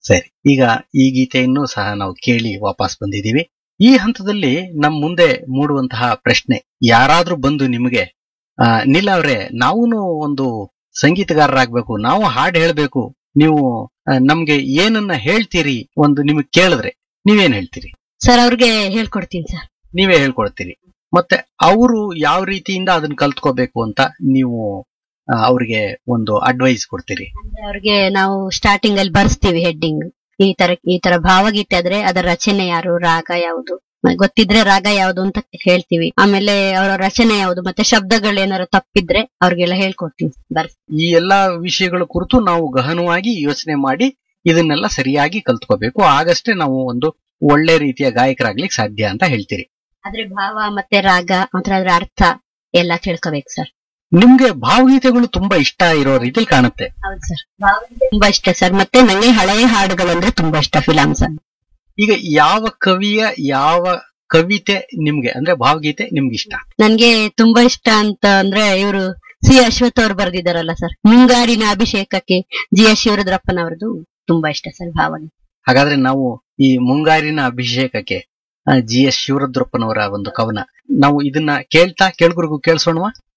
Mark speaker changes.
Speaker 1: ಸರಿ ಈಗ ಈ ಗೀತೆಯನ್ನು ಸಹ ನಾವು ಕೇಳಿ ವಾಪಸ್ ಬಂದಿದ್ದೀವಿ ಈ ಹಂತದಲ್ಲಿ ನಮ್ ಮುಂದೆ ಮೂಡುವಂತಹ ಪ್ರಶ್ನೆ ಯಾರಾದ್ರೂ ಬಂದು ನಿಮಗೆ ಆ, ನಿಲ್ ಅವ್ರೆ ನಾವು ಒಂದು ಸಂಗೀತಗಾರರಾಗ್ಬೇಕು ನಾವು ಹಾಡು ಹೇಳ್ಬೇಕು ನೀವು ಆ, ನಮ್ಗೆ ಏನನ್ನ ಹೇಳ್ತೀರಿ ಒಂದು ನಿಮಗೆ ಕೇಳಿದ್ರೆ ನೀವೇನ್ ಹೇಳ್ತೀರಿ
Speaker 2: ಸರ್ ಅವ್ರಿಗೆ ಹೇಳ್ಕೊಡ್ತೀನಿ ಸರ್
Speaker 1: ನೀವೇ ಹೇಳ್ಕೊಡ್ತೀರಿ ಮತ್ತೆ ಅವರು ಯಾವ ರೀತಿಯಿಂದ ಅದನ್ನ ಕಲ್ತ್ಕೋಬೇಕು ಅಂತ ನೀವು ಆ, ಅವ್ರಿಗೆ ಒಂದು ಅಡ್ವೈಸ್ ಕೊಡ್ತೀರಿ
Speaker 2: ಅಂದ್ರೆ ಅವ್ರಿಗೆ ನಾವು ಸ್ಟಾರ್ಟಿಂಗ್ ಅಲ್ಲಿ ಬರ್ಸ್ತೀವಿ ಹೆಡ್ಡಿಂಗ್ ಈ ತರ ಈ ತರ ಭಾವಗೀತೆ ಆದ್ರೆ ಅದರ ರಚನೆ ಯಾರು ರಾಗ ಯಾವುದು ಮ- ಗೊತ್ತಿದ್ರೆ ರಾಗ ಯಾವುದು ಅಂತ ಹೇಳ್ತೀವಿ ಆಮೇಲೆ ಅವರ ರಚನೆ ಯಾವುದು ಮತ್ತೆ ಶಬ್ದಗಳು ಏನಾರು ತಪ್ಪಿದ್ರೆ ಅವ್ರಿಗೆಲ್ಲ ಹೇಳ್ಕೊಡ್ತೀವಿ ಬರ್ಸ್
Speaker 1: ಈ ಎಲ್ಲಾ ವಿಷಯಗಳ ಕುರಿತು ನಾವು ಗಹನವಾಗಿ ಯೋಚನೆ ಮಾಡಿ ಇದನ್ನೆಲ್ಲ ಸರಿಯಾಗಿ ಕಲ್ತ್ಕೋಬೇಕು ಆಗಷ್ಟೇ ನಾವು ಒಂದು ಒಳ್ಳೆ ರೀತಿಯ ಗಾಯಕರಾಗ್ಲಿಕ್ಕೆ ಸಾಧ್ಯ ಅಂತ ಹೇಳ್ತೀರಿ
Speaker 2: ಆದ್ರೆ ಭಾವ ಮತ್ತೆ ರಾಗ ಮಾತ್ರ ಅದ್ರ ಅರ್ಥ ಎಲ್ಲ ತಿಳ್ಕೊಬೇಕು ಸರ್
Speaker 1: ನಿಮ್ಗೆ ಭಾವಗೀತೆಗಳು ತುಂಬಾ ಇಷ್ಟ ಇರೋ ರೀತಿಲಿ ಕಾಣುತ್ತೆ
Speaker 2: ಹೌದು ಸರ್ ತುಂಬಾ ಇಷ್ಟ ಸರ್ ಮತ್ತೆ ನಂಗೆ ಹಳೆಯ ಹಾಡುಗಳು ಅಂದ್ರೆ ತುಂಬಾ ಇಷ್ಟ ಫಿಲಮ್ ಸರ್
Speaker 1: ಈಗ ಯಾವ ಕವಿಯ ಯಾವ ಕವಿತೆ ನಿಮ್ಗೆ ಅಂದ್ರೆ ಭಾವಗೀತೆ ನಿಮ್ಗೆ ಇಷ್ಟ
Speaker 2: ನನ್ಗೆ ತುಂಬಾ ಇಷ್ಟ ಅಂತ ಅಂದ್ರೆ ಇವರು ಸಿ ಅಶ್ವಥ್ ಅವ್ರು ಬರೆದಿದ್ದಾರಲ್ಲ ಸರ್ ಮುಂಗಾರಿನ ಅಭಿಷೇಕಕ್ಕೆ ಜಿ ಎಸ್ ಶಿವರುದ್ರಪ್ಪನವರದು ತುಂಬಾ ಇಷ್ಟ ಸರ್ ಭಾವಗೀತೆ
Speaker 1: ಹಾಗಾದ್ರೆ ನಾವು ಈ ಮುಂಗಾರಿನ ಅಭಿಷೇಕಕ್ಕೆ ಜಿ ಎಸ್ ಶಿವರುದ್ರಪ್ಪನವರ ಒಂದು ಕವನ ನಾವು ಇದನ್ನ ಕೇಳ್ತಾ ಕೇಳ್ಗುರಿಗೂ ಕೇಳಿಸೋಣವಾ